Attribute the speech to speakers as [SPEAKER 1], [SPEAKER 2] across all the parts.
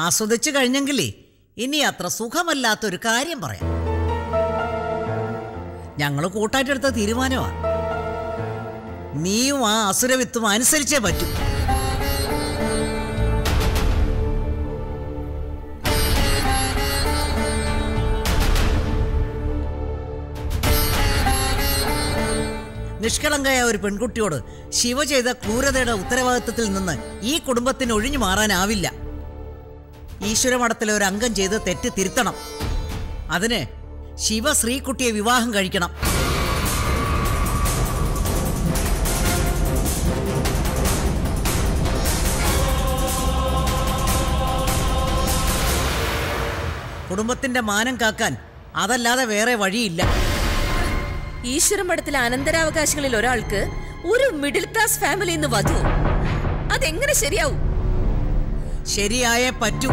[SPEAKER 1] ആസ്വദിച്ചു കഴിഞ്ഞെങ്കിലേ ഇനി അത്ര സുഖമല്ലാത്തൊരു കാര്യം പറയാം ഞങ്ങൾ കൂട്ടായിട്ടെടുത്ത തീരുമാനമാ നീയും ആ അസുരവിത്തും അനുസരിച്ചേ പറ്റൂ നിഷ്കളങ്കയായ ഒരു പെൺകുട്ടിയോട് ശിവ ചെയ്ത ക്രൂരതയുടെ ഉത്തരവാദിത്തത്തിൽ നിന്ന് ഈ കുടുംബത്തിന് ഒഴിഞ്ഞു മാറാനാവില്ല ഈശ്വരമഠത്തിലെ ഒരു അംഗം ചെയ്ത് തെറ്റ് തിരുത്തണം അതിന് ശിവ ശ്രീകുട്ടിയെ വിവാഹം കഴിക്കണം കുടുംബത്തിന്റെ മാനം കാക്കാൻ അതല്ലാതെ വേറെ വഴിയില്ല
[SPEAKER 2] ഈശ്വര മഠത്തിലെ അനന്തരാവകാശങ്ങളിൽ ഒരാൾക്ക് ഒരു മിഡിൽ ക്ലാസ് ഫാമിലി എന്ന് വധു അതെങ്ങനെ ശരിയാവും
[SPEAKER 1] ശരിയായേ പറ്റൂ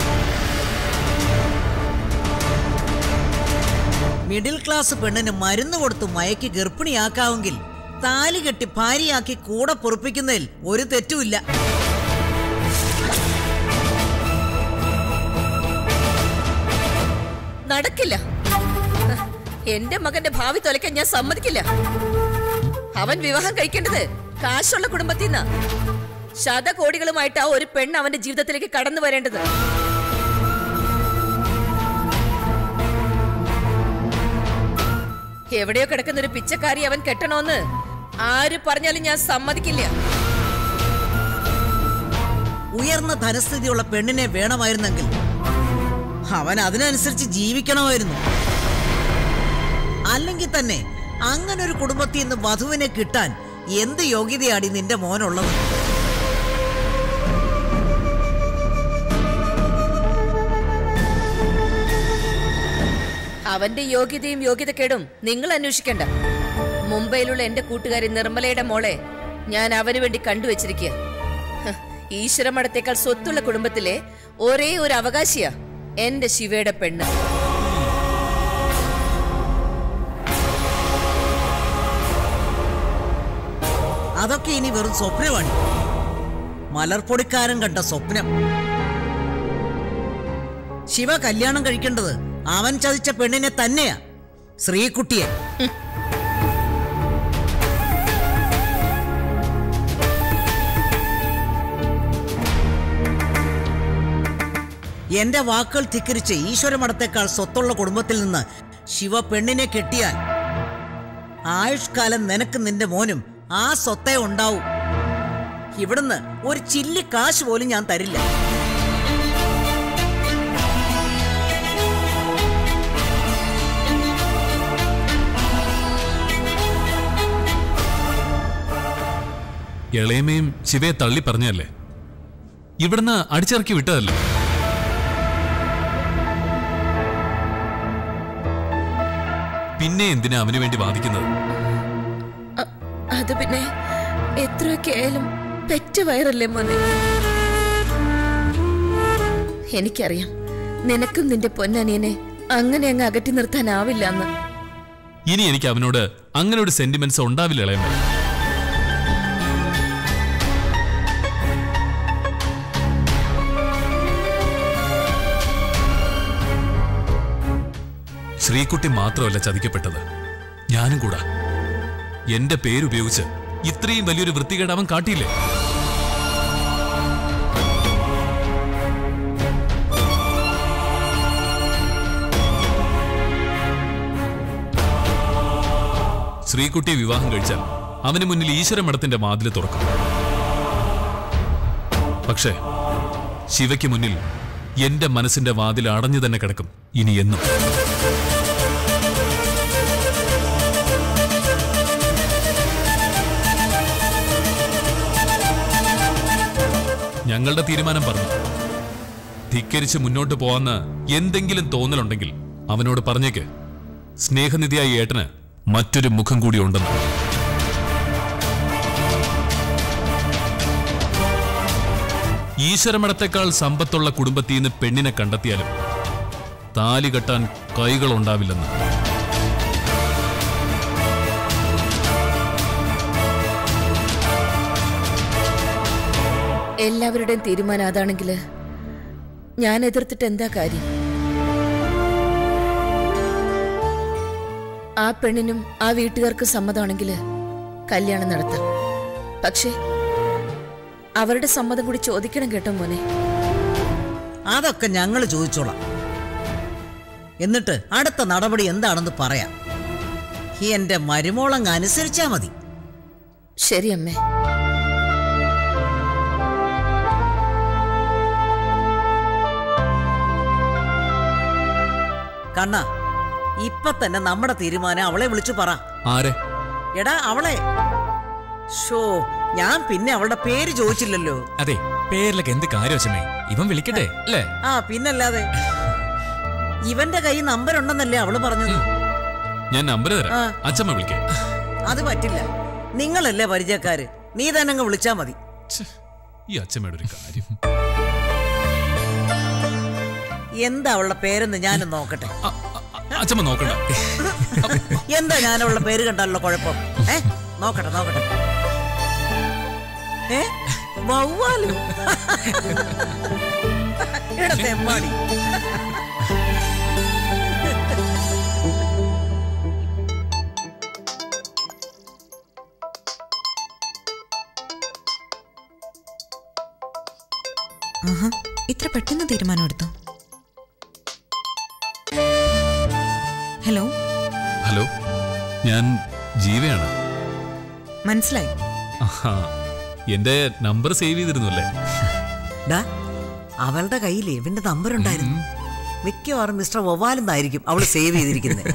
[SPEAKER 1] മിഡിൽ ക്ലാസ് പെണ്ണിന് മരുന്ന് കൊടുത്ത് മയക്കി ഗർഭിണിയാക്കാമെങ്കിൽ താലി കെട്ടി ഭാര്യയാക്കി കൂടെ പൊറപ്പിക്കുന്നതിൽ ഒരു തെറ്റുമില്ല
[SPEAKER 2] നടക്കില്ല എന്റെ മകന്റെ ഭാവി തൊലയ്ക്കാൻ ഞാൻ സമ്മതിക്കില്ല അവൻ വിവാഹം കഴിക്കേണ്ടത് കാശുള്ള കുടുംബത്തിൽ നിന്നാ ശതകോടികളുമായിട്ടാ ഒരു പെണ്ണ് അവന്റെ ജീവിതത്തിലേക്ക് കടന്നു വരേണ്ടത് എവിടെയോ കിടക്കുന്ന ഒരു പിച്ചക്കാരി അവൻ കെട്ടണോന്ന് ആര് പറഞ്ഞാലും ഞാൻ സമ്മതിക്കില്ല
[SPEAKER 1] ഉയർന്ന ധനസ്ഥിതിയുള്ള പെണ്ണിനെ വേണമായിരുന്നെങ്കിൽ അവൻ അതിനനുസരിച്ച് ജീവിക്കണമായിരുന്നു അല്ലെങ്കിൽ തന്നെ അങ്ങനെ ഒരു കുടുംബത്തിൽ നിന്ന് വധുവിനെ കിട്ടാൻ എന്ത് യോഗ്യതയാടി നിന്റെ മോനുള്ളത്
[SPEAKER 2] അവന്റെ യോഗ്യതയും യോഗ്യതക്കേടും നിങ്ങൾ അന്വേഷിക്കണ്ട മുംബൈയിലുള്ള എന്റെ കൂട്ടുകാരി നിർമ്മലയുടെ മോളെ ഞാൻ അവന് വേണ്ടി കണ്ടുവച്ചിരിക്കുക ഈശ്വരമഠത്തേക്കാൾ സ്വത്തുള്ള കുടുംബത്തിലെ ഒരേ ഒരു അവകാശിയാ എന്റെ ശിവയുടെ പെണ്ണ്
[SPEAKER 1] അതൊക്കെ ഇനി വെറും സ്വപ്നമാണ് മലർപ്പൊടിക്കാരൻ കണ്ട സ്വപ്നം ശിവ കല്യാണം കഴിക്കേണ്ടത് അവൻ ചതിച്ച പെണ്ണിനെ തന്നെയാ ശ്രീകുട്ടിയെ എന്റെ വാക്കുകൾ ധിക്കരിച്ച് ഈശ്വരമഠത്തെക്കാൾ സ്വത്തുള്ള കുടുംബത്തിൽ നിന്ന് ശിവ പെണ്ണിനെ കെട്ടിയാൽ ആയുഷ്കാലം നിനക്ക് നിന്റെ മോനും ആ സ്വത്തേ ഉണ്ടാവും ഇവിടുന്ന് ഒരു ചില്ലി കാശ് പോലും ഞാൻ തരില്ല
[SPEAKER 3] ഇളയമയും ശിവയെ തള്ളി പറഞ്ഞല്ലേ ഇവിടുന്ന് അടിച്ചിറക്കി വിട്ടതല്ലേ പിന്നെ എന്തിനാ അവന് വേണ്ടി വാദിക്കുന്നത്
[SPEAKER 2] അ- അത് പിന്നെ എത്രയൊക്കെ ആയാലും പെറ്റ വയറല്ലേ മോനെ എനിക്കറിയാം നിനക്കും നിന്റെ പൊന്നനിയനെ അങ്ങനെ അങ്ങ് അകറ്റി നിർത്താനാവില്ല എന്ന്
[SPEAKER 3] ഇനി എനിക്ക് അവനോട് അങ്ങനെ ഒരു സെന്റിമെന്റ്സ് ഉണ്ടാവില്ല ഇളയമ ശ്രീകുട്ടി മാത്രമല്ല ചതിക്കപ്പെട്ടത് ഞാനും കൂടാ എന്റെ പേരുപയോഗിച്ച് ഇത്രയും വലിയൊരു വൃത്തികേട് അവൻ കാട്ടിയില്ലേ ശ്രീകുട്ടിയെ വിവാഹം കഴിച്ചാൽ അവന് മുന്നിൽ ഈശ്വര മഠത്തിന്റെ വാതില് തുറക്കും പക്ഷേ ശിവയ്ക്ക് മുന്നിൽ എന്റെ മനസ്സിന്റെ വാതിൽ അടഞ്ഞു തന്നെ കിടക്കും ഇനി എന്നും ഞങ്ങളുടെ തീരുമാനം പറഞ്ഞു ധിക്കരിച്ച് മുന്നോട്ട് പോവാന്ന് എന്തെങ്കിലും തോന്നലുണ്ടെങ്കിൽ അവനോട് പറഞ്ഞേക്ക് സ്നേഹനിധിയായ ഏട്ടന് മറ്റൊരു മുഖം കൂടി ഉണ്ടെന്ന് ഈശ്വരമഠത്തെക്കാൾ സമ്പത്തുള്ള കുടുംബത്തിൽ നിന്ന് പെണ്ണിനെ കണ്ടെത്തിയാലും താലി കെട്ടാൻ കൈകളുണ്ടാവില്ലെന്ന്
[SPEAKER 2] എല്ലാവരുടെയും തീരുമാനം അതാണെങ്കിൽ ഞാൻ എതിർത്തിട്ട് എന്താ കാര്യം ആ പെണ്ണിനും ആ വീട്ടുകാർക്ക് സമ്മതമാണെങ്കിൽ കല്യാണം നടത്താം പക്ഷേ അവരുടെ സമ്മതം കൂടി ചോദിക്കണം കേട്ടോ മോനെ
[SPEAKER 1] അതൊക്കെ ഞങ്ങൾ ചോദിച്ചോളാം എന്നിട്ട് അടുത്ത നടപടി എന്താണെന്ന് പറയാം എന്റെ മരുമോളങ്ങ് അനുസരിച്ചാ മതി
[SPEAKER 2] ശരി അമ്മേ
[SPEAKER 1] കണ്ണ ഇപ്പൊ തന്നെ നമ്മുടെ തീരുമാനം അവളെ വിളിച്ചു പറ
[SPEAKER 3] ആരെ
[SPEAKER 1] എടാ അവളെ ഷോ ഞാൻ പിന്നെ അവളുടെ പേര് ചോദിച്ചില്ലല്ലോ
[SPEAKER 4] അതെ പേരിലൊക്കെ എന്ത് കാര്യം അച്ഛമ്മേ ഇവൻ വിളിക്കട്ടെ അല്ലേ
[SPEAKER 1] ആ പിന്നല്ലാതെ ഇവന്റെ കൈ നമ്പർ ഉണ്ടെന്നല്ലേ അവള് പറഞ്ഞത്
[SPEAKER 3] ഞാൻ നമ്പർ തരാം
[SPEAKER 1] ആ.
[SPEAKER 3] അച്ഛമ്മ വിളിക്കാം
[SPEAKER 1] അത് പറ്റില്ല നിങ്ങളല്ലേ പരിചയക്കാര് നീ തന്നെ അങ്ങ് വിളിച്ചാ മതി
[SPEAKER 3] ഛെ, ഈ അച്ഛമ്മയുടെ ഒരു കാര്യം
[SPEAKER 1] എന്താ അവളുടെ പേരെന്ന് ഞാനും നോക്കട്ടെ
[SPEAKER 3] അ- അ- അച്ഛമ്മ നോക്കണ്ട
[SPEAKER 1] എന്താ ഞാൻ അവളുടെ പേര് കണ്ടാലുള്ള കുഴപ്പം ഏ നോക്കട്ടെ നോക്കട്ടെ ഏ വവ്വാലു ഇടത്തെ എമ്മാടി
[SPEAKER 5] ആഹാ ഇത്ര പെട്ടെന്ന് തീരുമാനം എടുത്തോ ഹലോ
[SPEAKER 3] ഹലോ ഞാൻ ജീവയാണ്
[SPEAKER 5] മനസ്സിലായി
[SPEAKER 3] ആഹാ, എന്റെ നമ്പർ സേവ് ചെയ്തിരുന്നു അല്ലേ
[SPEAKER 1] ഡാ അവളുടെ കയ്യിൽ ഇവന്റെ നമ്പർ ഉണ്ടായിരുന്നു മിക്കവാറും മിസ്റ്റർ വവ്വാലെന്നായിരിക്കും അവള് സേവ് ചെയ്തിരിക്കുന്നത്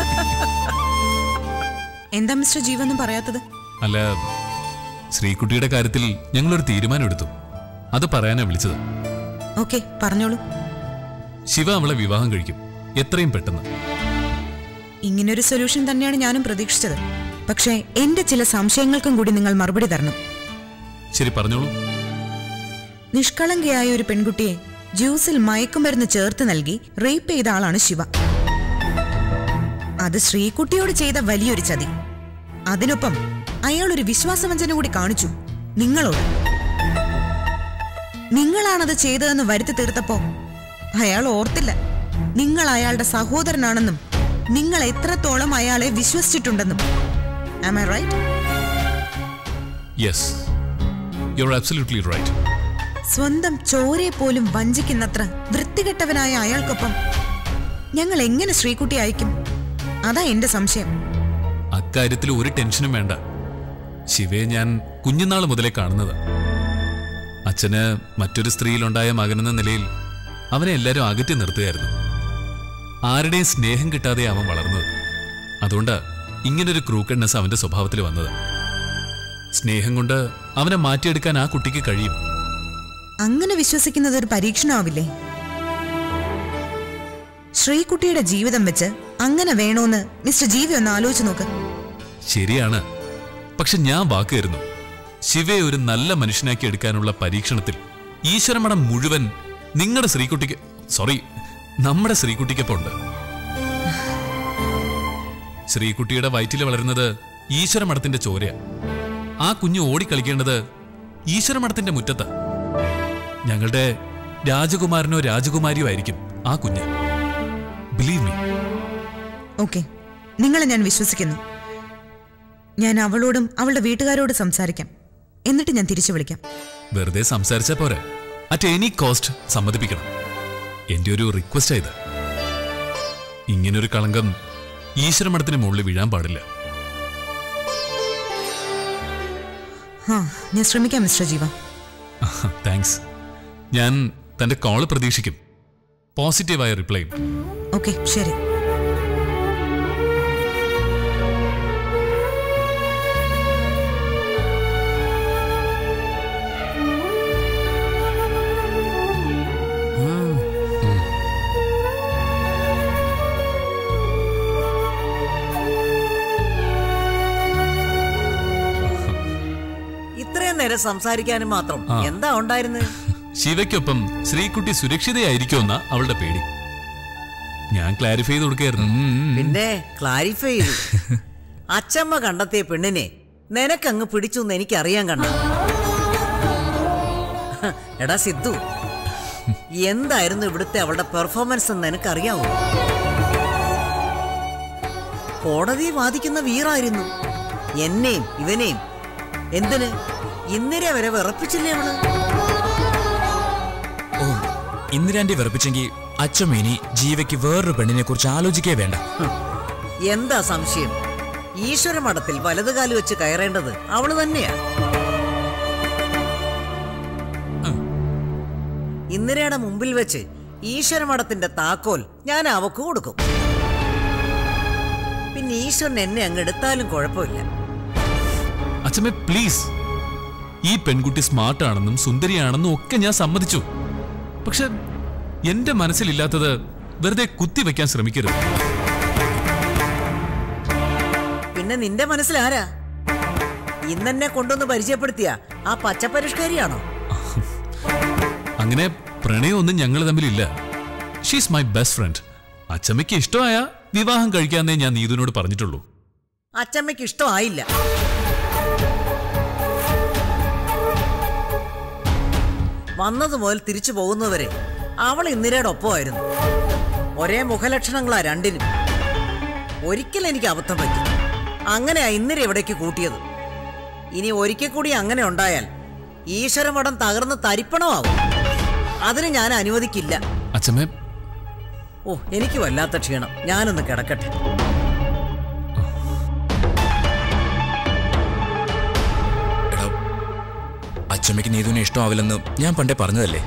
[SPEAKER 5] എന്താ മിസ്റ്റർ ജീവൊന്നും പറയാത്തത്
[SPEAKER 3] അല്ല ശ്രീകുട്ടിയുടെ കാര്യത്തിൽ ഞങ്ങളൊരു തീരുമാനം എടുത്തു അത് പറയാനാ വിളിച്ചത്
[SPEAKER 5] ഓക്കെ പറഞ്ഞോളൂ
[SPEAKER 3] ശിവ അവളെ വിവാഹം കഴിക്കും എത്രയും പെട്ടെന്ന്
[SPEAKER 5] ഇങ്ങനൊരു സൊല്യൂഷൻ തന്നെയാണ് ഞാനും പ്രതീക്ഷിച്ചത് പക്ഷേ എന്റെ ചില സംശയങ്ങൾക്കും കൂടി നിങ്ങൾ മറുപടി തരണം
[SPEAKER 3] ശരി പറഞ്ഞോളൂ
[SPEAKER 5] നിഷ്കളങ്കയായ ഒരു പെൺകുട്ടിയെ ജ്യൂസിൽ മയക്കുമരുന്ന് ചേർത്ത് നൽകി റേപ്പ് ചെയ്ത ആളാണ് ശിവ അത് ശ്രീകുട്ടിയോട് ചെയ്ത വലിയൊരു ചതി അതിനൊപ്പം അയാൾ ഒരു വിശ്വാസവഞ്ചന കൂടി കാണിച്ചു നിങ്ങളോട് നിങ്ങളാണത് ചെയ്തതെന്ന് വരുത്തി തീർത്തപ്പോ അയാൾ ഓർത്തില്ല നിങ്ങൾ അയാളുടെ സഹോദരനാണെന്നും നിങ്ങൾ എത്രത്തോളം അയാളെ വിശ്വസിച്ചിട്ടുണ്ടെന്നും am I right
[SPEAKER 3] yes you are absolutely right
[SPEAKER 5] സ്വന്തം ചോരയെ പോലും വഞ്ചിക്കുന്നത്ര വൃത്തികെട്ടവനായ അയാൾക്കൊപ്പം ഞങ്ങൾ എങ്ങനെ ശ്രീകുട്ടി അയക്കും അതാ എന്റെ സംശയം
[SPEAKER 3] അക്കാര്യത്തിൽ ഒരു ടെൻഷനും വേണ്ട ശിവയെ ഞാൻ കുഞ്ഞുനാൾ മുതലേ കാണുന്നത് അച്ഛന് മറ്റൊരു സ്ത്രീയിലുണ്ടായ മകനെന്ന നിലയിൽ അവനെ എല്ലാവരും അകറ്റി നിർത്തുകയായിരുന്നു ആരുടെയും സ്നേഹം കിട്ടാതെ അവൻ വളർന്നത് അതുകൊണ്ട് ഇങ്ങനൊരു ക്രൂക്കഡ്നെസ് അവന്റെ സ്വഭാവത്തിൽ വന്നത് സ്നേഹം കൊണ്ട് അവനെ മാറ്റിയെടുക്കാൻ ആ കുട്ടിക്ക് കഴിയും
[SPEAKER 5] അങ്ങനെ വിശ്വസിക്കുന്നത് ഒരു പരീക്ഷണമാവില്ലേ ശ്രീകുട്ടിയുടെ ജീവിതം വെച്ച് അങ്ങനെ വേണോന്ന് മിസ്റ്റർ ജീവി ഒന്ന് ആലോചിച്ച് നോക്ക്
[SPEAKER 3] ശരിയാണ് പക്ഷെ ഞാൻ വാക്ക് തരുന്നു ശിവയെ ഒരു നല്ല മനുഷ്യനാക്കി എടുക്കാനുള്ള പരീക്ഷണത്തിൽ ഈശ്വരമഠം മുഴുവൻ നിങ്ങളുടെ ശ്രീകുട്ടിക്ക് സോറി നമ്മുടെ ശ്രീകുട്ടിക്കൊപ്പം ഉണ്ട് ശ്രീകുട്ടിയുടെ വയറ്റിൽ വളരുന്നത് ഈശ്വരമഠത്തിന്റെ ചോരയാ ആ കുഞ്ഞ് ഓടിക്കളിക്കേണ്ടത് ഈശ്വരമഠത്തിന്റെ മുറ്റത്ത് ഞങ്ങളുടെ രാജകുമാരനോ രാജകുമാരിയോ ആയിരിക്കും ആ കുഞ്ഞ് ബിലീവ് മീ
[SPEAKER 5] ഓക്കെ നിങ്ങളെ ഞാൻ വിശ്വസിക്കുന്നു ഞാൻ അവളോടും അവളുടെ വീട്ടുകാരോട് സംസാരിക്കാം എന്നിട്ട് ഞാൻ തിരിച്ചു വിളിക്കാം
[SPEAKER 3] വെറുതെ സംസാരിച്ചാ പോരാ അറ്റ് എനി കോസ്റ്റ് സമ്മതിപ്പിക്കണം എന്റെ ഒരു റിക്വസ്റ്റ് ഇത് ഇങ്ങനൊരു കളങ്കം ഈശ്വരമഠത്തിന് മുകളിൽ വീഴാൻ പാടില്ല
[SPEAKER 5] ഹാ ഞാൻ ശ്രമിക്കാം മിസ്റ്റർ ജീവ
[SPEAKER 3] താങ്ക്സ് ഞാൻ തന്റെ കോള് പ്രതീക്ഷിക്കും പോസിറ്റീവായ റിപ്ലൈ
[SPEAKER 5] ഓക്കെ ശരി
[SPEAKER 1] ഇത്രയും നേരം സംസാരിക്കാനും മാത്രം
[SPEAKER 3] ആ.
[SPEAKER 1] എന്താ ഉണ്ടായിരുന്നത്
[SPEAKER 3] ശിവയ്ക്കൊപ്പം ശ്രീകുട്ടി സുരക്ഷിതയായിരിക്കുമെന്ന അവളുടെ പേടി ഞാൻ ക്ലാരിഫൈ ചെയ്ത് കൊടുക്കായിരുന്നു ഉം, ഉം, ഉം.
[SPEAKER 1] പിന്നെ ക്ലാരിഫൈ ചെയ്തു അച്ചമ്മ കണ്ടെത്തിയ പെണ്ണിനെ നിനക്കങ്ങ് പിടിച്ചു എന്ന് എനിക്കറിയാൻ കണ്ട എടാ സിദ്ധു എന്തായിരുന്നു ഇവിടുത്തെ അവളുടെ പെർഫോമൻസ് എന്ന് എനിക്കറിയാവോ കോടതി വാദിക്കുന്ന വീറായിരുന്നു എന്നെയും ഇവനെയും എന്തിന് ഇന്നലെ വരെ വിറപ്പിച്ചില്ലേ അവള്
[SPEAKER 4] ഓ ഇന്ദിരാന്റെ വെറുപ്പിച്ചെങ്കിൽ അച്ഛമ്മ ഇനി ജീവയ്ക്ക് വേറൊരു പെണ്ണിനെ കുറിച്ച് ആലോചിക്കേ വേണ്ട
[SPEAKER 1] എന്താ സംശയം ഈശ്വര മഠത്തിൽ വലതുകാല് വെച്ച് കയറേണ്ടത് അവള് തന്നെയാ ഇന്ദിരയുടെ മുമ്പിൽ വെച്ച് ഈശ്വര മഠത്തിന്റെ താക്കോൽ ഞാൻ അവക്ക് കൊടുക്കും പിന്നെ ഈശ്വരൻ എന്നെ അങ്ങ് എടുത്താലും കുഴപ്പമില്ല
[SPEAKER 3] അച്ഛമ്മേ പ്ലീസ് ഈ പെൺകുട്ടി സ്മാർട്ട് ആണെന്നും സുന്ദരിയാണെന്നും ഒക്കെ ഞാൻ സമ്മതിച്ചു പക്ഷെ എന്റെ മനസ്സിലില്ലാത്തത് വെറുതെ കുത്തിവെക്കാൻ ശ്രമിക്കരുത്
[SPEAKER 1] പിന്നെ നിന്റെ മനസ്സിലാരാ ഇന്നെന്നെ കൊണ്ടൊന്ന് പരിചയപ്പെടുത്തിയ ആ പച്ചപ്പരിഷ്കാരിയാണോ
[SPEAKER 3] അങ്ങനെ പ്രണയമൊന്നും ഞങ്ങൾ തമ്മിലില്ല ഷീസ് മൈ ബെസ്റ്റ് ഫ്രണ്ട് അച്ചമ്മയ്ക്ക് ഇഷ്ടമായ വിവാഹം കഴിക്കാന്നേ ഞാൻ നീതുവിനോട് പറഞ്ഞിട്ടുള്ളൂ
[SPEAKER 1] അച്ചമ്മയ്ക്ക് ഇഷ്ടമായില്ല വന്നത് മുതൽ തിരിച്ചു പോകുന്നവരെ അവൾ ഇന്ദിരയുടെ ഒപ്പമായിരുന്നു ഒരേ മുഖലക്ഷണങ്ങളാ രണ്ടിനും ഒരിക്കൽ എനിക്ക് അബദ്ധം പറ്റി അങ്ങനെയാ ഇന്ദിര ഇവിടേക്ക് കൂട്ടിയത് ഇനി ഒരിക്കൽ കൂടി അങ്ങനെ ഉണ്ടായാൽ ഈശ്വരമഠം തകർന്ന് തരിപ്പണമാവും അതിന് ഞാൻ അനുവദിക്കില്ല
[SPEAKER 3] അച്ചമ്മേ
[SPEAKER 1] ഓ എനിക്ക് വല്ലാത്ത ക്ഷീണം ഞാനൊന്ന് കിടക്കട്ടെ
[SPEAKER 4] എടാ അച്ഛമ്മയ്ക്ക് നീതുവിനെ ഇഷ്ടമാവില്ലെന്ന് ഞാൻ പണ്ടേ പറഞ്ഞതല്ലേ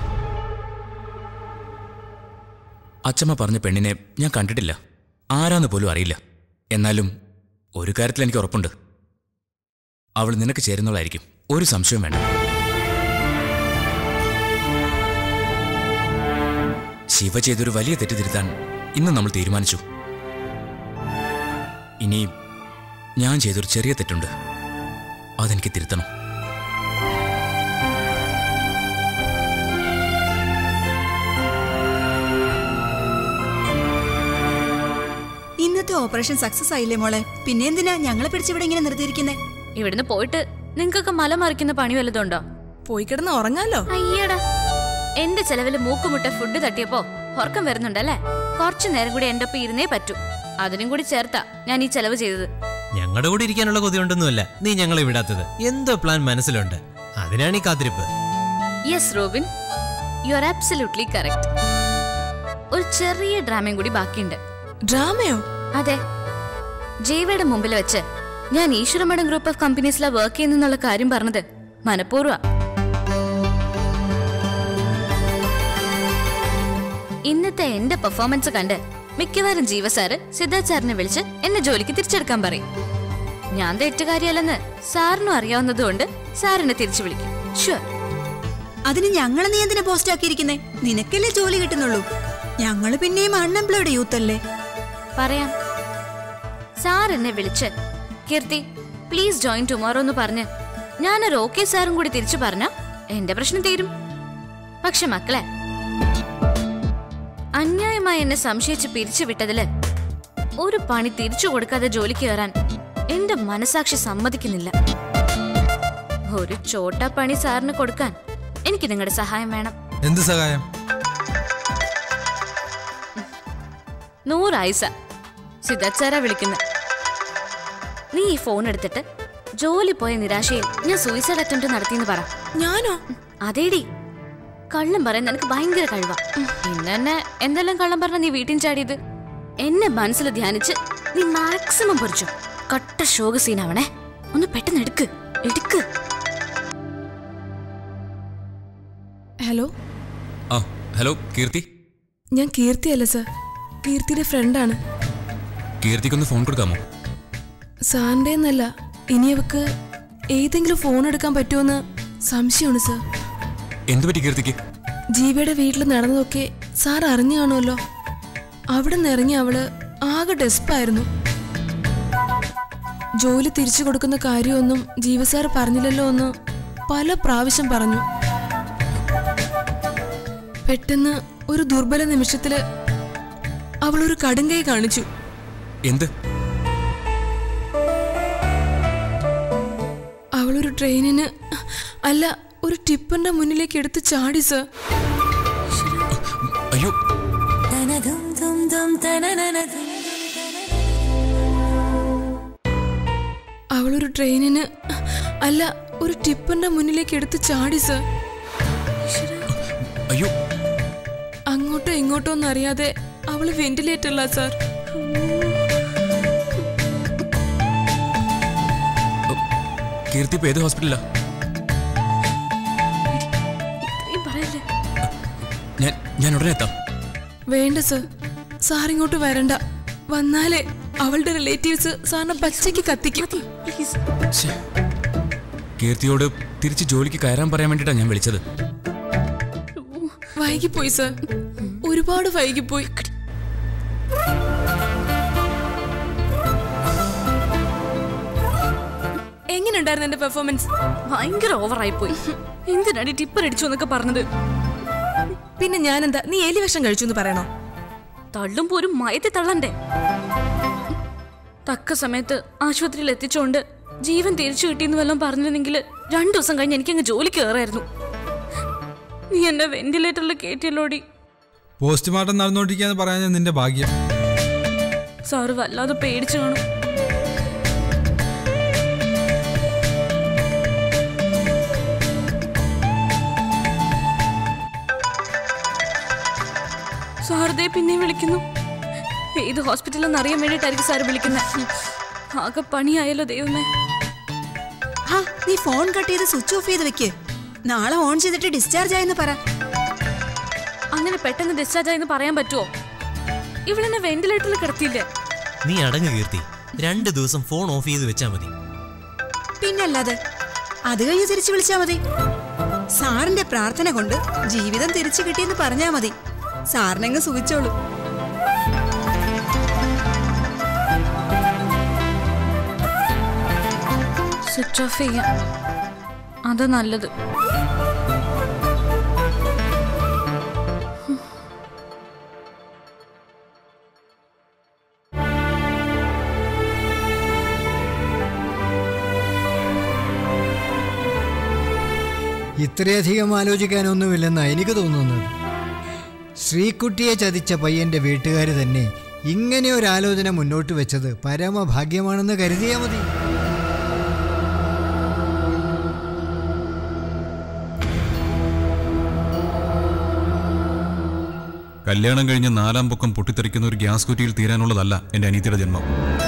[SPEAKER 4] അച്ഛമ്മ പറഞ്ഞ പെണ്ണിനെ ഞാൻ കണ്ടിട്ടില്ല ആരാന്ന് പോലും അറിയില്ല എന്നാലും ഒരു കാര്യത്തിൽ എനിക്ക് ഉറപ്പുണ്ട് അവൾ നിനക്ക് ചേരുന്നവളായിരിക്കും ഒരു സംശയവും വേണ്ട ശിവ ചെയ്തൊരു വലിയ തെറ്റ് തിരുത്താൻ ഇന്ന് നമ്മൾ തീരുമാനിച്ചു ഇനി ഞാൻ ചെയ്തൊരു ചെറിയ തെറ്റുണ്ട് അതെനിക്ക് തിരുത്തണം
[SPEAKER 6] ഇന്നത്തെ ഓപ്പറേഷൻ സക്സസ് ആയില്ലേ മോളെ പിന്നെ എന്തിനാ ഞങ്ങളെ പിടിച്ചിവിടെ ഇങ്ങനെ നിർത്തിയിരിക്കുന്നേ
[SPEAKER 7] ഇവിടുന്ന് പോയിട്ട് നിങ്ങൾക്കൊക്കെ മല മറിക്കുന്ന പണി വല്ലതുണ്ടോ
[SPEAKER 8] പോയി കിടന്ന് ഉറങ്ങാലോ
[SPEAKER 7] അയ്യടാ എന്റെ ചെലവില് മൂക്കുമുട്ട ഫുഡ് തട്ടിയപ്പോ ഉറക്കം വരുന്നുണ്ടല്ലേ കുറച്ചു നേരം കൂടി എന്റെ ഒപ്പം ഇരുന്നേ പറ്റൂ അതിനും കൂടി ചേർത്താ ഞാൻ ഈ ചെലവ് ചെയ്തത്
[SPEAKER 9] ഞങ്ങളുടെ കൂടെ ഇരിക്കാനുള്ള കൊതി കൊണ്ടൊന്നുമല്ല നീ ഞങ്ങളെ വിടാത്തത് എന്തോ പ്ലാൻ മനസ്സിലുണ്ട് അതിനാണ് ഈ കാത്തിരിപ്പ്
[SPEAKER 7] yes Robin you are absolutely correct ഒരു ചെറിയ ഡ്രാമയും കൂടി ബാക്കിയുണ്ട്
[SPEAKER 8] ഡ്രാമയോ
[SPEAKER 7] അതെ ജൈവയുടെ മുമ്പിൽ വെച്ച് ഞാൻ ഈശ്വരമഠം ഗ്രൂപ്പ് ഓഫ് കമ്പനീസിലാ വർക്ക് ചെയ്യുന്നുള്ള കാര്യം പറഞ്ഞത് മനഃപൂർവ്വ ഇന്നത്തെ എന്റെ പെർഫോമൻസ് കണ്ട് മിക്കവാറും ജീവ സാറ് സിദ്ധാർത്ഥ് സാറിനെ വിളിച്ച് എന്നെ ജോലിക്ക് തിരിച്ചെടുക്കാൻ പറയും ഞാൻ തെറ്റുകാരിയല്ലെന്ന് സാറിനും അറിയാവുന്നതുകൊണ്ട് സാറിനെ തിരിച്ചു വിളിക്കും ഷുവർ
[SPEAKER 6] അതിന് ഞങ്ങളെ നീ എന്തിനാ പോസ്റ്റ് ആക്കിയിരിക്കുന്നേ നിനക്കല്ലേ ജോലി കിട്ടുന്നുള്ളൂ ഞങ്ങള് പിന്നെയും അൺഎംപ്ലോയ്ഡ് യൂത്ത് അല്ലേ
[SPEAKER 7] പറയാം സാർ എന്നെ വിളിച്ച് കീർത്തി പ്ലീസ് ജോയിൻ ടുമോറോ എന്ന് പറഞ്ഞ് ഞാനൊരു ഓക്കെ സാറും കൂടി തിരിച്ചു പറഞ്ഞ എന്റെ പ്രശ്നം തീരും പക്ഷെ മക്കളെ അന്യായമായി എന്നെ സംശയിച്ച് പിരിച്ചുവിട്ടതില് ഒരു പണി തിരിച്ചു കൊടുക്കാതെ ജോലിക്ക് കയറാൻ എന്റെ മനസാക്ഷി സമ്മതിക്കുന്നില്ല ഒരു ചോട്ട പണി സാറിന് കൊടുക്കാൻ എനിക്ക് നിങ്ങളുടെ സഹായം വേണം
[SPEAKER 9] എന്ത് സഹായം
[SPEAKER 7] നൂറായിസ സിദ്ധാർത്ഥ് സാറാ വിളിക്കുന്നത് നീ ഈ ഫോൺ എടുത്തിട്ട് ജോലി പോയ നിരാശയിൽ ഞാൻ സൂയിസൈഡ് അറ്റംപ്റ്റ് നടത്തിയെന്ന് പറ
[SPEAKER 8] ഞാനോ
[SPEAKER 7] അതേടി കള്ളം പറയാൻ നിനക്ക് ഭയങ്കര കഴിവാ ഇന്ന് തന്നെ എന്തെല്ലാം കള്ളം പറഞ്ഞ നീ വീട്ടിൽ ചാടിയത് എന്നെ മനസ്സിൽ ധ്യാനിച്ച് നീ മാക്സിമം പൊറിച്ചു കട്ട ശോക സീനാവണേ ഒന്ന് പെട്ടെന്ന് എടുക്ക് എടുക്ക്
[SPEAKER 8] ഹലോ
[SPEAKER 4] ആ ഹലോ കീർത്തി
[SPEAKER 8] ഞാൻ കീർത്തിയല്ല സർ കീർത്തിയുടെ ഫ്രണ്ടാണ്
[SPEAKER 4] കീർത്തിക്കൊന്ന് ഫോൺ കൊടുക്കാമോ
[SPEAKER 8] സാറിൻ്റെ എന്നല്ല ഇനി അവക്ക് ഏതെങ്കിലും ഫോൺ എടുക്കാൻ പറ്റുമെന്ന് സംശയമാണ് സർ
[SPEAKER 4] എന്തു പറ്റി കീർത്തിക്ക്
[SPEAKER 8] ജീവയുടെ വീട്ടിൽ നടന്നതൊക്കെ സാർ അറിഞ്ഞു കാണുമല്ലോ അവിടെ നിന്ന് ഇറങ്ങി അവള് ആകെ ഡെസ്പായിരുന്നു ജോലി തിരിച്ചു കൊടുക്കുന്ന കാര്യമൊന്നും ജീവ സാർ പറഞ്ഞില്ലല്ലോ എന്ന് പല പ്രാവശ്യം പറഞ്ഞു പെട്ടെന്ന് ഒരു ദുർബല നിമിഷത്തില് അവൾ ഒരു കടുങ്കൈ കാണിച്ചു
[SPEAKER 4] എന്ത്
[SPEAKER 8] അവളൊരു ട്രെയിനിന് അല്ല ഒരു ടിപ്പറിന്റെ മുന്നിലേക്ക് എടുത്ത് ചാടി സർ
[SPEAKER 4] അയ്യോ
[SPEAKER 8] അവളൊരു ട്രെയിനിന് അല്ല ഒരു ടിപ്പറിന്റെ മുന്നിലേക്ക് എടുത്ത് ചാടി സർ
[SPEAKER 4] അയ്യോ
[SPEAKER 8] അങ്ങോട്ടോ ഇങ്ങോട്ടോ ഒന്നും അറിയാതെ അവള് വെന്റിലേറ്ററില്ല സാർ
[SPEAKER 4] കീർത്തി ഇപ്പൊ ഏത് ഹോസ്പിറ്റലാ
[SPEAKER 7] ഇത്രയും പറയല്ലേ
[SPEAKER 4] ഞാൻ ഞാൻ ഉടനെ എത്താം
[SPEAKER 8] വേണ്ട സർ സാർ ഇങ്ങോട്ട് വരണ്ട വന്നാലേ അവളുടെ റിലേറ്റീവ്സ് സാറിനെ പച്ചയ്ക്ക് കത്തിക്കും
[SPEAKER 4] ഛെ. കീർത്തിയോട് തിരിച്ച് ജോലിക്ക് കയറാൻ പറയാൻ വേണ്ടിട്ടാ ഞാൻ വിളിച്ചത്
[SPEAKER 8] വൈകിപ്പോയി സർ ഒരുപാട് വൈകിപ്പോയി എങ്ങനെയുണ്ടായിരുന്നു എന്റെ പെർഫോമൻസ്
[SPEAKER 7] ഭയങ്കര ഓവറായി പോയി എന്തിനാടി ടിപ്പർ അടിച്ചു എന്നൊക്കെ പറഞ്ഞത്
[SPEAKER 8] പിന്നെ ഞാനെന്താ നീ എലി വിഷം കഴിച്ചു എന്ന് പറയണോ
[SPEAKER 7] തള്ളും പോരും മയത്തി തള്ളണ്ടേ തക്ക സമയത്ത് ആശുപത്രിയിൽ എത്തിച്ചോണ്ട് ജീവൻ തിരിച്ചു കിട്ടിയെന്ന് വല്ലതും പറഞ്ഞിരുന്നെങ്കിൽ രണ്ടു ദിവസം കഴിഞ്ഞ് എനിക്കങ്ങ് ജോലി കയറായിരുന്നു നീ എന്നെ വെന്റിലേറ്ററിൽ കയറ്റിയല്ലോടി
[SPEAKER 10] പോസ്റ്റ്മോർട്ടം നടന്നുകൊണ്ടിരിക്കുകയെന്ന് പറയാൻ നിന്റെ ഭാഗ്യം
[SPEAKER 7] സാറ് വല്ലാതെ പേടിച്ചു കാണും സാറതേ പിന്നെയും വിളിക്കുന്നു ഏത് ഹോസ്പിറ്റലെന്ന് അറിയാൻ വേണ്ടിയിട്ടായിരിക്കും സാറ് വിളിക്കുന്നത് ആകെ പണിയായല്ലോ ദൈവമേ
[SPEAKER 6] ഹാ നീ ഫോൺ കട്ട് ചെയ്ത് സ്വിച്ച് ഓഫ് ചെയ്ത് വെക്ക് നാളെ ഓൺ ചെയ്തിട്ട് ഡിസ്ചാർജ് ആയെന്ന് പറ
[SPEAKER 7] അങ്ങനെ പെട്ടെന്ന് ഡിസ്ചാർജ് ആയെന്ന് പറയാൻ പറ്റുമോ ഇവളെന്നെ വെന്റിലേറ്ററിൽ കിടത്തിയില്ലേ
[SPEAKER 9] നീ അടങ്ങ് കീർത്തി രണ്ട് ദിവസം ഫോൺ ഓഫ് ചെയ്ത് വെച്ചാ മതി
[SPEAKER 6] പിന്നല്ലാതെ അത് കഴിഞ്ഞ് തിരിച്ചു വിളിച്ചാ മതി സാറിന്റെ പ്രാർത്ഥന കൊണ്ട് ജീവിതം തിരിച്ചു കിട്ടിയെന്ന് പറഞ്ഞാ മതി സാറിനങ്ങ് സുഖിച്ചോളൂ
[SPEAKER 7] സ്വിച്ച് ഓഫ് ചെയ്യാം അത് നല്ലത്
[SPEAKER 11] ഇത്രയധികം ആലോചിക്കാനൊന്നുമില്ലെന്നാ എനിക്ക് തോന്നുന്നത് ശ്രീകുട്ടിയെ ചതിച്ച പയ്യന്റെ വീട്ടുകാർ തന്നെ ഇങ്ങനെ ഒരു ആലോചന മുന്നോട്ട് വെച്ചത് പരമഭാഗ്യമാണെന്ന് കരുതിയാൽ മതി
[SPEAKER 3] കല്യാണം കഴിഞ്ഞ് നാലാം പൊക്കം പൊട്ടിത്തെറിക്കുന്ന ഒരു ഗ്യാസ് കുറ്റിയിൽ തീരാനുള്ളതല്ല എന്റെ അനീതിയുടെ ജന്മം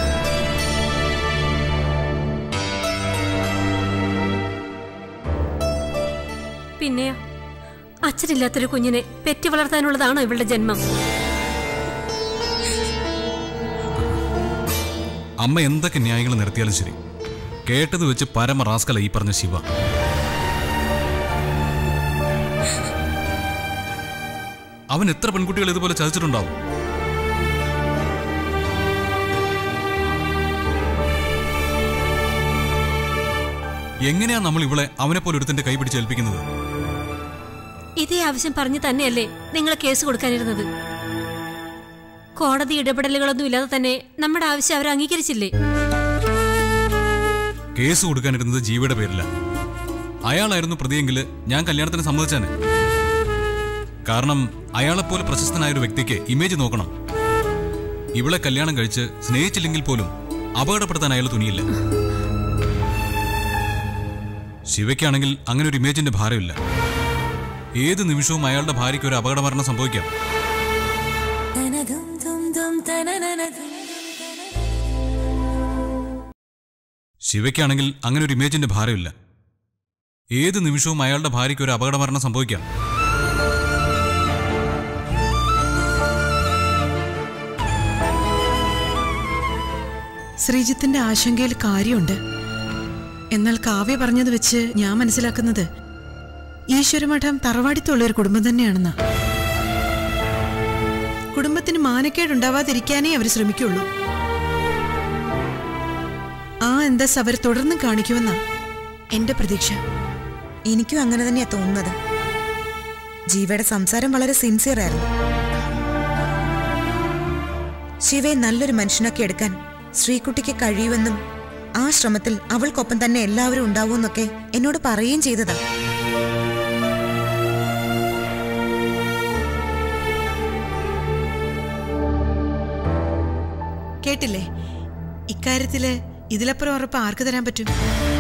[SPEAKER 12] പിന്നെയോ അച്ഛനില്ലാത്തൊരു കുഞ്ഞിനെ പെറ്റി വളർത്താനുള്ളതാണോ ഇവളുടെ ജന്മം
[SPEAKER 3] അമ്മ എന്തൊക്കെ ന്യായങ്ങൾ നിർത്തിയാലും ശരി കേട്ടത് വെച്ച് പരമ റാസ്കല ഈ പറഞ്ഞ ശിവ അവൻ എത്ര പെൺകുട്ടികൾ ഇതുപോലെ ചതിച്ചിട്ടുണ്ടാവും എങ്ങനെയാ നമ്മൾ ഇവളെ അവനെ പോലെ ഒരുത്തിന്റെ കൈ പിടിച്ചേൽപ്പിക്കുന്നത്
[SPEAKER 12] ഇതേ ആവശ്യം പറഞ്ഞു തന്നെയല്ലേ നിങ്ങൾ കേസ് കൊടുക്കാനിരുന്നത് കോടതി ഇടപെടലുകളൊന്നും ഇല്ലാതെ തന്നെ നമ്മുടെ ആവശ്യം അവർ അംഗീകരിച്ചില്ലേ
[SPEAKER 3] കേസ് കൊടുക്കാനിരുന്നത് ജീവയുടെ പേരില്ല അയാളായിരുന്നു പ്രതിയെങ്കിൽ ഞാൻ കല്യാണത്തിന് സമ്മതിച്ചാണ് കാരണം അയാളെപ്പോലെ പ്രശസ്തനായ ഒരു വ്യക്തിക്ക് ഇമേജ് നോക്കണം ഇവളെ കല്യാണം കഴിച്ച് സ്നേഹിച്ചില്ലെങ്കിൽ പോലും അപകടപ്പെടുത്താൻ അയാൾ തുനിയില്ല ശിവയ്ക്കാണെങ്കിൽ അങ്ങനെ ഒരു ഇമേജിന്റെ ഭാരമില്ല ഏത് നിമിഷവും അയാളുടെ ഭാര്യയ്ക്ക് ഒരു അപകടമരണം സംഭവിക്കാം ശിവയ്ക്കാണെങ്കിൽ അങ്ങനെ ഒരു ഇമേജിന്റെ ഭാരമില്ല ഏത് നിമിഷവും അയാളുടെ ഭാര്യയ്ക്ക് ഒരു അപകടമരണം സംഭവിക്കാം
[SPEAKER 5] ശ്രീജിത്തിന്റെ ആശങ്കയിൽ കാര്യമുണ്ട് എന്നാൽ കാവ്യ പറഞ്ഞത് വെച്ച് ഞാൻ മനസ്സിലാക്കുന്നത് ഈശ്വരമഠം തറവാടിത്തുള്ള ഒരു കുടുംബം തന്നെയാണെന്നാ കുടുംബത്തിന് മാനക്കേടുണ്ടാവാതിരിക്കാനേ അവർ ശ്രമിക്കുള്ളൂ ആ എന്തസ് അവർ തുടർന്ന് കാണിക്കുമെന്നാ എന്റെ പ്രതീക്ഷ
[SPEAKER 13] എനിക്കും അങ്ങനെ തന്നെയാ തോന്നുന്നത് ജീവയുടെ സംസാരം വളരെ സിൻസിയർ ആയിരുന്നു ശിവയെ നല്ലൊരു മനുഷ്യനാക്കി എടുക്കാൻ ശ്രീകുട്ടിക്ക് കഴിയുമെന്നും ആ ശ്രമത്തിൽ അവൾക്കൊപ്പം തന്നെ എല്ലാവരും ഉണ്ടാവുമെന്നൊക്കെ എന്നോട് പറയുകയും ചെയ്തതാ
[SPEAKER 5] കേട്ടില്ലേ ഇക്കാര്യത്തില് ഇതിലപ്പുറം ഉറപ്പ് ആർക്ക് തരാൻ പറ്റും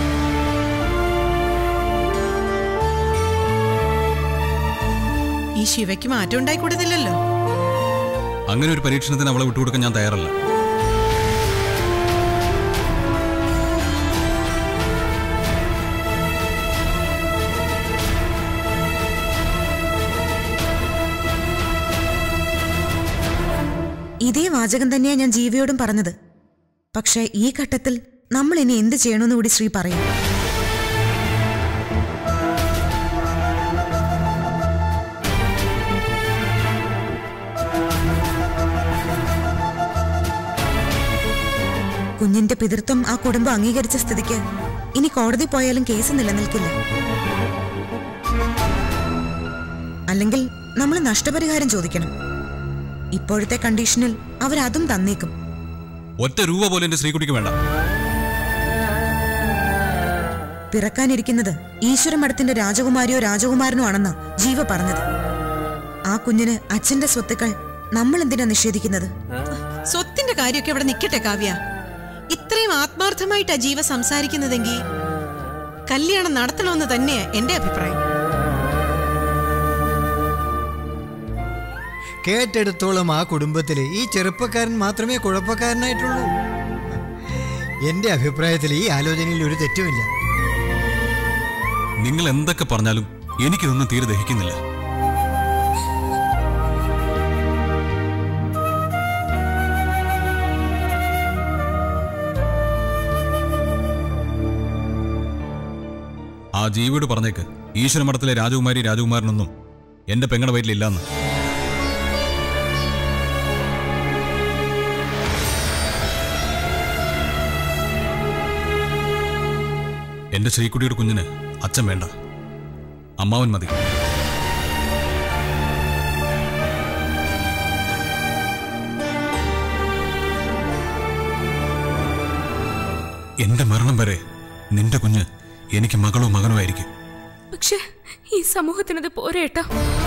[SPEAKER 5] ഈ ശിവയ്ക്ക് മാറ്റം ഉണ്ടായിക്കൂടുന്നില്ലല്ലോ
[SPEAKER 14] അങ്ങനെ ഒരു പരീക്ഷണത്തിന് അവളെ വിട്ടുകൊടുക്കാൻ ഞാൻ തയ്യാറല്ല
[SPEAKER 13] ഇതേ വാചകം തന്നെയാ ഞാൻ ജീവയോടും പറഞ്ഞത് പക്ഷേ ഈ ഘട്ടത്തിൽ നമ്മൾ ഇനി എന്ത് ചെയ്യണമെന്ന് കൂടി ശ്രീ പറയും കുഞ്ഞിന്റെ പിതൃത്വം ആ കുടുംബം അംഗീകരിച്ച സ്ഥിതിക്ക് ഇനി കോടതി പോയാലും കേസ് നിലനിൽക്കില്ല അല്ലെങ്കിൽ നമ്മൾ നഷ്ടപരിഹാരം ചോദിക്കണം ഇപ്പോഴത്തെ കണ്ടീഷനിൽ അവരതും തന്നേക്കും
[SPEAKER 14] ഒറ്റ രൂപ പോലും എന്റെ ശ്രീകുട്ടിക്ക് വേണ്ട
[SPEAKER 13] പിറക്കാനിരിക്കുന്നത് ഈശ്വരമഠത്തിന്റെ രാജകുമാരിയോ രാജകുമാരനോ ആണെന്നാ ജീവ പറഞ്ഞത് ആ കുഞ്ഞിന് അച്ഛന്റെ സ്വത്തുക്കൾ നമ്മൾ എന്തിനാ നിഷേധിക്കുന്നത്
[SPEAKER 5] സ്വത്തിന്റെ കാര്യമൊക്കെ ഇവിടെ നിൽക്കട്ടെ കാവ്യ ഇത്രയും ആത്മാർത്ഥമായിട്ടാ ജീവ സംസാരിക്കുന്നതെങ്കിൽ കല്യാണം നടത്തണമെന്ന് തന്നെയാ എന്റെ അഭിപ്രായം
[SPEAKER 11] കേട്ടെടുത്തോളം ആ കുടുംബത്തിൽ ഈ ചെറുപ്പക്കാരൻ മാത്രമേ കുഴപ്പക്കാരനായിട്ടുള്ളൂ എന്റെ അഭിപ്രായത്തിൽ ഈ ആലോചനയിൽ ഒരു തെറ്റുമില്ല
[SPEAKER 14] നിങ്ങൾ എന്തൊക്കെ പറഞ്ഞാലും എനിക്കിതൊന്നും തീരെ ദഹിക്കുന്നില്ല ആ ജീവിയോട് പറഞ്ഞേക്ക് ഈശ്വരമഠത്തിലെ രാജകുമാരി രാജകുമാരനൊന്നും എന്റെ പെങ്ങളുടെ വയറ്റിലില്ലാന്ന് എന്റെ ശ്രീകുട്ടിയുടെ കുഞ്ഞിന് അച്ഛൻ വേണ്ട അമ്മാവൻ മതി എന്റെ മരണം വരെ നിന്റെ കുഞ്ഞ് എനിക്ക് മകളോ മകനോ ആയിരിക്കും
[SPEAKER 8] പക്ഷെ ഈ സമൂഹത്തിനത് പോരേട്ടാ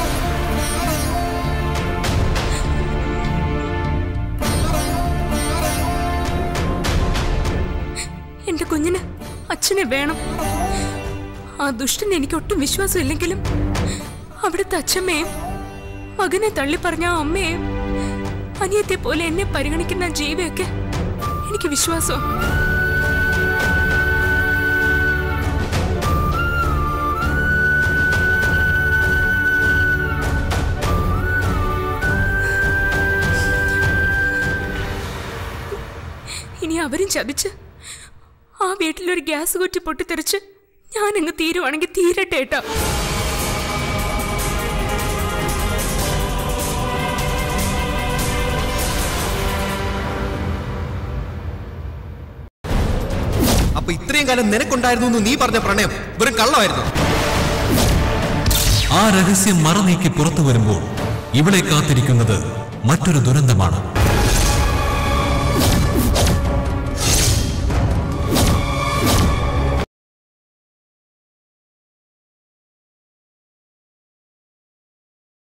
[SPEAKER 8] എന്റെ കുഞ്ഞിന് അച്ഛനെ വേണം ആ ദുഷ്ടന് എനിക്ക് ഒട്ടും വിശ്വാസമില്ലെങ്കിലും അവിടുത്തെ അച്ഛമ്മയും മകനെ തള്ളി പറഞ്ഞ ആ അമ്മയെയും അനിയത്തെ പോലെ എന്നെ പരിഗണിക്കുന്ന ജീവയൊക്കെ എനിക്ക് വിശ്വാസം ഇനി അവരും ചതിച്ച് ആ വീട്ടിലൊരു ഗ്യാസ് കുറ്റി പൊട്ടിത്തെറിച്ച് ഞാനങ്ങ് തീരുവാണെങ്കിൽ തീരട്ടെ ഏട്ടാ
[SPEAKER 15] അപ്പൊ ഇത്രയും കാലം നിനക്കുണ്ടായിരുന്നു എന്ന് നീ പറഞ്ഞ പ്രണയം വെറും കള്ളമായിരുന്നു
[SPEAKER 3] ആ രഹസ്യം മറനീക്കി പുറത്തു വരുമ്പോൾ ഇവിടെ കാത്തിരിക്കുന്നത് മറ്റൊരു ദുരന്തമാണ്